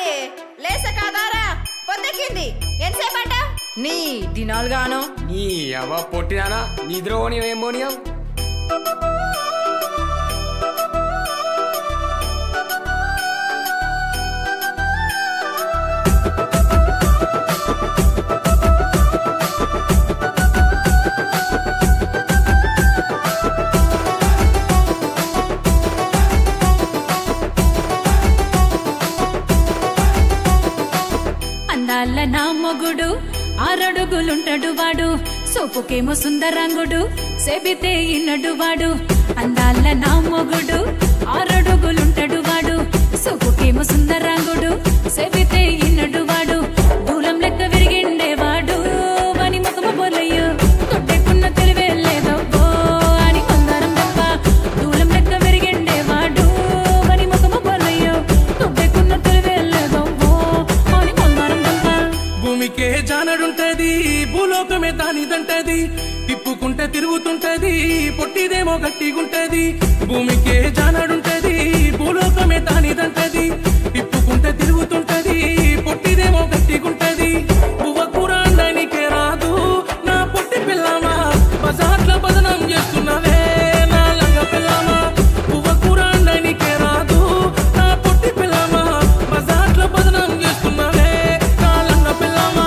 మరి లేస కాదారా పొద్దెక్కింది ఎంతసేపట నీ దినాలు గాను నీ అవ్వ పొట్టినానా నిద్ర పోనీ ఏం పోనీయం అందాల నా మొగుడు ఆరడుగులుంటాడు వాడు సోపుకేమో సుందరంగుడు సెబితే ఇన్నడు వాడు అందాల నా మొగుడు ఆరడుగులుంటాడు వాడు సోపుకేమో సుందరంగుడు సెబితే ఇన్నడు వాడు దూలం లెక్క విరిగిండేవాడు వాని ముఖము బొలయ్యో తొట్టెకున్న తెలివే లేదో ఓ అని కొందరం తప్ప దూలం లెక్క విరిగిండేవాడు వాని ముఖము బొలయ్యో తొట్టెకున్న తెలివే లేదో ఓ అని కొందరం తప్ప భూమికే జానడుంటది భూలోకమే దానిదంటది తిప్పుకుంటే తిరుగుతుంటది పొట్టిదేమో గట్టిగుంటది భూమికే జానడుంటది భూలోకమే దానిదంటది తిప్పుకుంటే తిరుగుతుంటది పొట్టిదేమో గట్టిగుంటది పువ్వ కూర అండనికే రాదు నా పొట్టి పిల్లమా బజార్ల బదనం చేస్తున్నవే నా లంగ పిల్లమా పువ్వ కూర అండనికే రాదు నా పొట్టి పిల్లమా బజార్ల బదనం చేస్తున్నవే నా లంగ పిల్లమా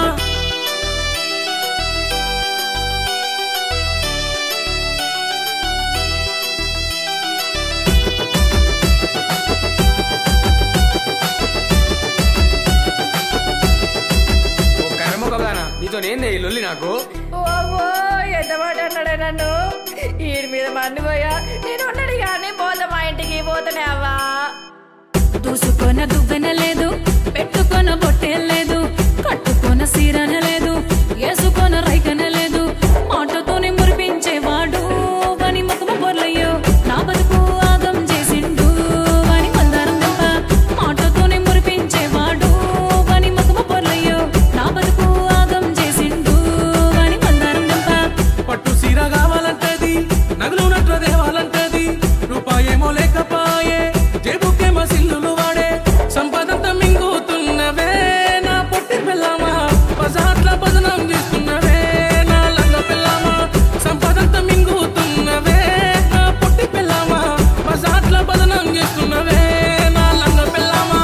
ఓ కర్మొకదానా నీతో నేందే ఈ లొల్లి నాకు ఓ ఎంత మాట అన్నాడే నన్ను ఈడి మీద మండి పోయా నేను ఉన్నాడు కానీ పోతా మా ఇంటికి పోతానే అవ్వా దూసుకొన దువ్వెన లేదు పెట్టుకొన బొట్టె లేదు కట్టుకొన సీరన లేదు వేసుకొన రైకన లేదు మాటతోనే మురిపించేవాడు వాని ముఖము బొర్లయ్యో నా బతుకు ఆగం చేసిండు వాని మందారం దెబ్బ మాటతోనే మురిపించేవాడు వాని ముఖము బొర్లయ్యో నా బతుకు ఆగం చేసిండు వాని మందారం దెబ్బ పట్టు సీర కావాలంటది నగలు నట్ల దేవాలంటది రూపాయేమో లేకపాయే జేబుకేమో సిల్లులు వాడే సంపదంతా మింగుతున్నవే నా పొట్టి పిల్లమా బజార్ల బదనం చేస్తున్నవే నా లంగ పిల్లమా సంపదంతా మింగుతున్నవే నా పొట్టి పిల్లమా బజార్ల బదనం చేస్తున్నవే నా లంగ పిల్లమా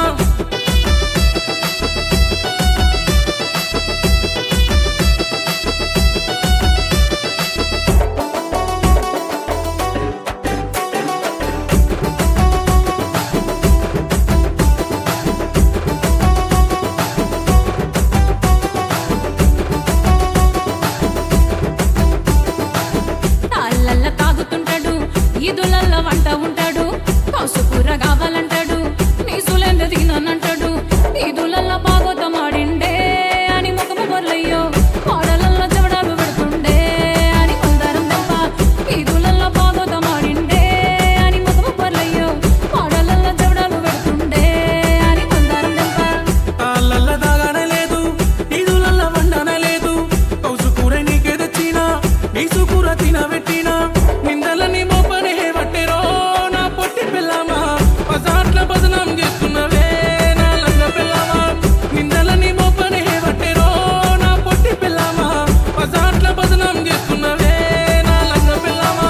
తాళ్ళల్ల తాగుతుంటాడు ఈదులల్ల వంట ఉంటాడు పసుకూర కావాలంటాడు నీసులెంద తిననంటాడు ఈదులల్ల బాగోతమాడిండే అని ముఖము బొర్లయ్యో కోడలల్ల జవడాలు పెడుతుండే అని మందారం దెబ్బ ఈదులల్ల బాగోతమాడిండే అని ముఖము బొర్లయ్యో కోడలల్ల జవడాలు పెడుతుండే అని మందారం దెబ్బ తాళ్ళల్ల దాగానే లేదు ఈదులల్ల వండనే లేదు కౌసు కూర నీకే తెచ్చినా నీసు కూర తినబెట్టినా నిందలని మోపనే పట్టెరో నా పొట్టి పిల్లమా బజార్ల బదనం చేస్తున్నవే నా లంగ పిల్లమా నిందలని మోపనే పట్టెరో నా పొట్టి పిల్లమా బజార్ల బదనం చేస్తున్నవే నా లంగ పిల్లమా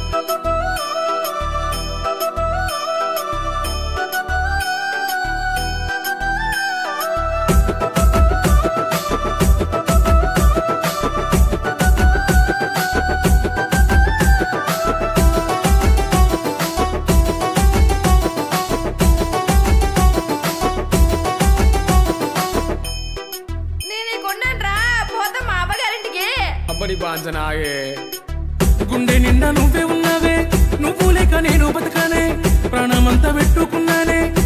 నేను నీకున్నాను రా పోతా మా అవ్వగారింటికి అబ్బని బాంచనాగే గుండె నిండా నువ్వే ఉన్నవే నువ్వు లేక నేను బతకనే ప్రాణమంతా పెట్టుకున్నానే